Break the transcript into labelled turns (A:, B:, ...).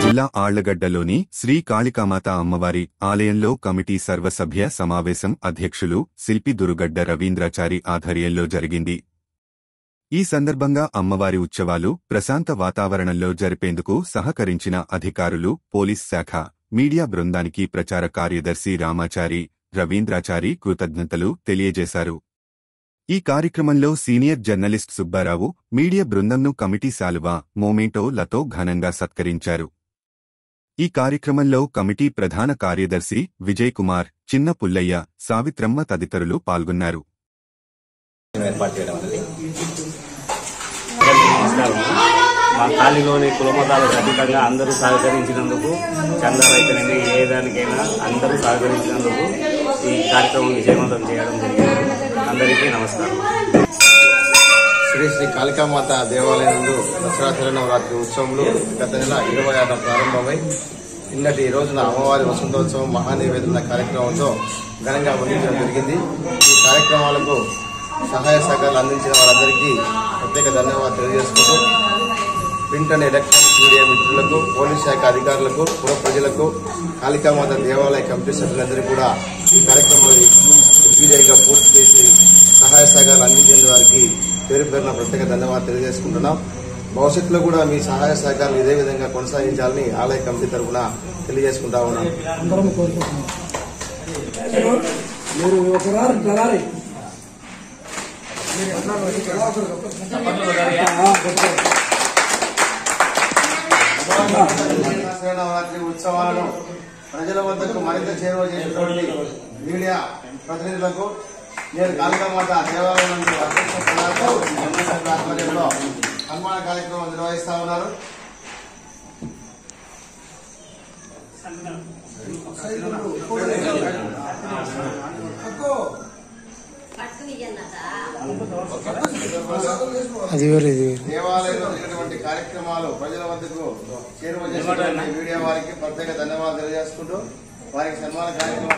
A: జిల్లా ఆళ్లగడ్డలోని శ్రీ కాళికామాత అమ్మవారి ఆలయంలో కమిటీ సర్వసభ్య సమావేశం అధ్యక్షులు శిల్పి దురుగడ్డ రవీంద్రాచారి ఆధ్వర్యంలో జరిగింది ఈ సందర్భంగా అమ్మవారి ఉత్సవాలు ప్రశాంత వాతావరణంలో జరిపేందుకు సహకరించిన అధికారులు పోలీస్ శాఖ మీడియా బృందానికి ప్రచార కార్యదర్శి రామాచారి రవీంద్రాచారి కృతజ్ఞతలు తెలియజేశారు ఈ కార్యక్రమంలో సీనియర్ జర్నలిస్ట్ సుబ్బారావు మీడియా బృందంను కమిటీ శాలువా మోమెంటో లతో ఘనంగా సత్కరించారు ఈ కార్యక్రమంలో కమిటీ ప్రధాన కార్యదర్శి విజయ్ కుమార్ చిన్న పుల్లయ్య సావిత్రమ్మ తదితరులు పాల్గొన్నారు
B: ఏర్పాటు చేయడం అనేది అందరికీ నమస్కారం మా కాలనీలోని కులమతాలకు అతీతంగా అందరూ సహకరించినందుకు చందాలైతేనేమి ఏ దానికైనా అందరూ సహకరించినందుకు ఈ కార్యక్రమం విజయవంతం చేయడం జరిగింది అందరికీ నమస్కారం
C: శ్రీ శ్రీ కాళికామాత దేవాలయం నందు దసరా శరణవరాత్రి ఉత్సవంలో గత నెల ఇరవై ఆరున ప్రారంభమై నిన్నటి ఈ రోజున అమ్మవారి వసంతోత్సవం మహానివేదన కార్యక్రమంతో ఘనంగా ముగించడం జరిగింది ఈ కార్యక్రమాలకు సహాయ సహకారాలు అందించిన వారందరికీ ప్రత్యేక ధన్యవాదాలు తెలియజేసుకుంటూ ప్రింట్ అండ్ ఎలక్ట్రానిక్ మీడియా మిత్రులకు పోలీస్ శాఖ అధికారులకు పుర ప్రజలకు కాళికామాత దేవాలయ కమిటీ సభ్యులందరికీ కూడా ఈ కార్యక్రమాన్ని దిగ్విజయంగా పూర్తి చేసి సహాయ సహకారాలు అందించిన వారికి పేరు పేరున ప్రత్యేక ధన్యవాదాలు తెలియజేసుకుంటున్నాం భవిష్యత్తులో కూడా మీ సహాయ సహకారాలు ఇదే విధంగా కొనసాగించాలని ఆలయ కమిటీ తరఫున తెలియజేసుకుంటా ఉన్నాం
D: అందరం కోరుకుంటున్నాం మీరు ఒకరారు కలాలి
C: నవరాత్రి ఉత్సవాలను ప్రజల వద్దకు మరింత చేరువ చేసినటువంటి మీడియా ప్రతినిధులకు నేను కాళికామాత దేవాలయం నుండి అధ్యక్ష ప్రధాన ఎమ్మెల్సీ ఆధ్వర్యంలో సన్మాన కార్యక్రమం నిర్వహిస్తా ఉన్నారు
D: అది వేరే ఇది
C: దేవాలయంలో జరిగినటువంటి కార్యక్రమాలు ప్రజల వద్దకు చేరువ చేసినటువంటి మీడియా వారికి ప్రత్యేక ధన్యవాదాలు తెలియజేసుకుంటూ వారికి సన్మాన కార్యక్రమం